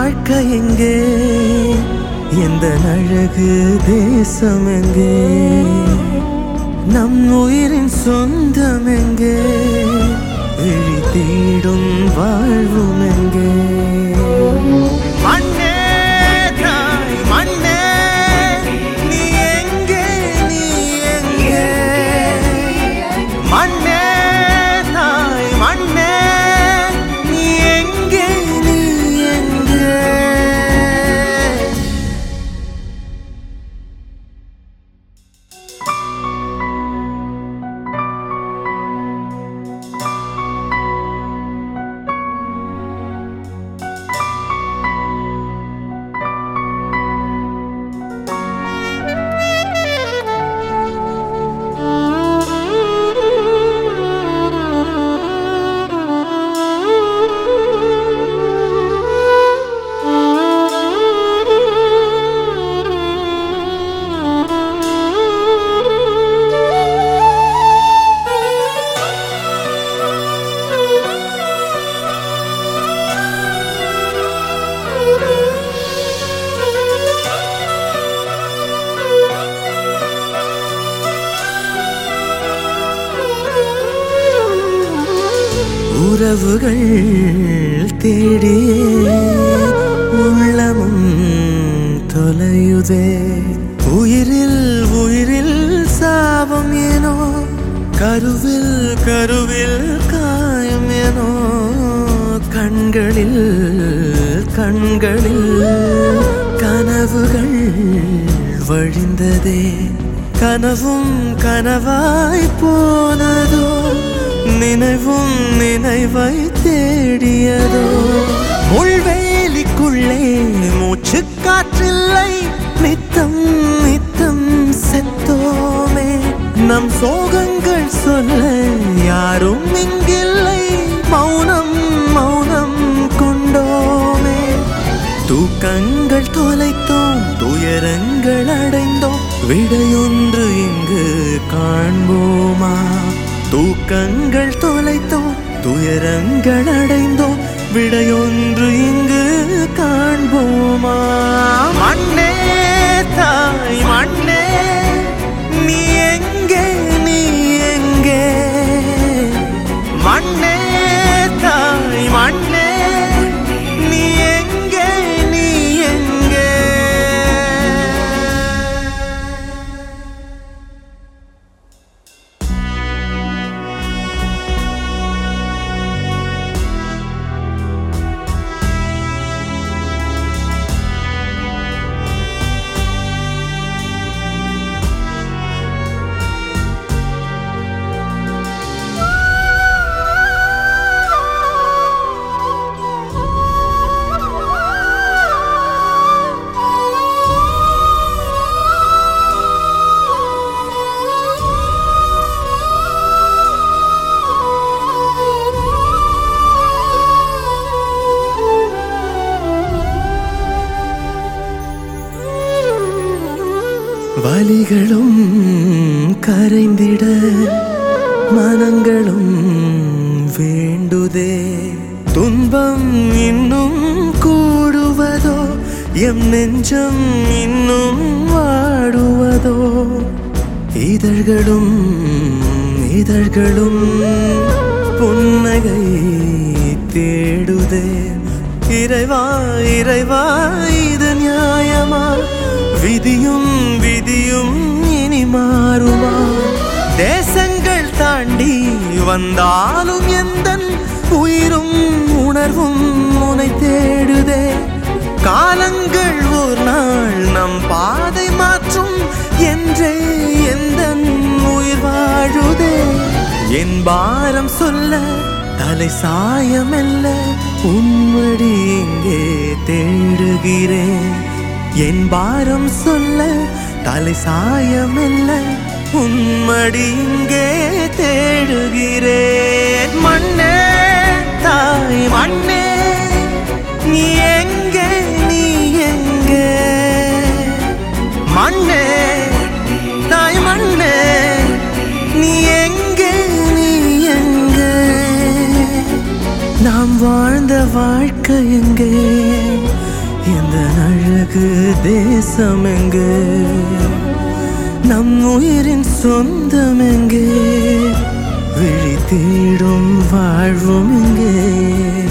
வாழ்க்கை எங்கே எந்த அழகு தேசம் எங்கே நம் உயிரின் சொந்தம் எங்கே விழி தேடும் வாழ்வும் எங்கே மண்ணே தாய் மண்ணே நீ எங்கே நீ எங்கே மண்ணே தாய் மண்ணே நீ எங்கே நீ எங்கே உறவுகள் தேடியே உள்ளமும் தொலையுதே உயிரில் உயிரில் சாபம் ஏனோ கருவில் கருவில் காயம் ஏனோ கண்களில் கண்களில் கனவுகள் வழிந்ததே கனவும் கனவாய் போனதோ நினைவும் நினைவை தேடியதோ முள்வேலிக்குள்ளே மூச்சு காற்றில்லை நித்தம் நித்தம் செத்தோமே நம் சோகங்கள் சொல்ல யாரும் இங்கில்லை மௌனம் மௌனம் கொண்டோமே தூக்கங்கள் தொலைத்தோம் துயரங்கள் அடைந்தோம் விடையொன்று இங்கு காண்போமா தூக்கங்கள் தொலைத்தோம் துயரங்கள் அடைந்தோம் விடையொன்று இங்கு காண்போமா மண்ணே தாய் மண்ணே நீ எங்கே நீ எங்கே மண்ணே தாய் மண்ணே நீ எங்கே நீ எங்கே வலிகளும் கரைந்திட மனங்களும் வேண்டுதே துன்பம் இன்னும் கூடுவதோ எம் நெஞ்சம் இன்னும் வாடுவதோ இதழ்களும் இதழ்களும் புன்னகை தேடுதே இறைவா இறைவா இது நியாயமா விதியும் விதியும் இனி மாறுமா தேசங்கள் தாண்டி வந்தாலும் எந்த உயிரும் உணர்வும் உனை தேடுதே காலங்கள் ஒரு நாள் நம் பாதை மாற்றும் என்றே எந்த உயிர் வாழுதே என் பாரம் சொல்ல தலை சாயமெல்ல உன்மடி இங்கே தேடுகிறேன் என் பாரம் சொல்ல தலை சாயமெல்ல உன்மடி இங்கே தேடுகிறேன் மண்ணே தாய் மண்ணே நீ எங்கே நீ எங்கே மண்ணே தாய் மண்ணே நீ எங்கே நீ எங்கே நாம் வாழ்ந்த வாழ்க்கை எங்கே என் அழகு தேசம் எங்கே நம் உயிரின் சொந்தம் எங்கே விழி தேடும் வாழ்வும் எங்கே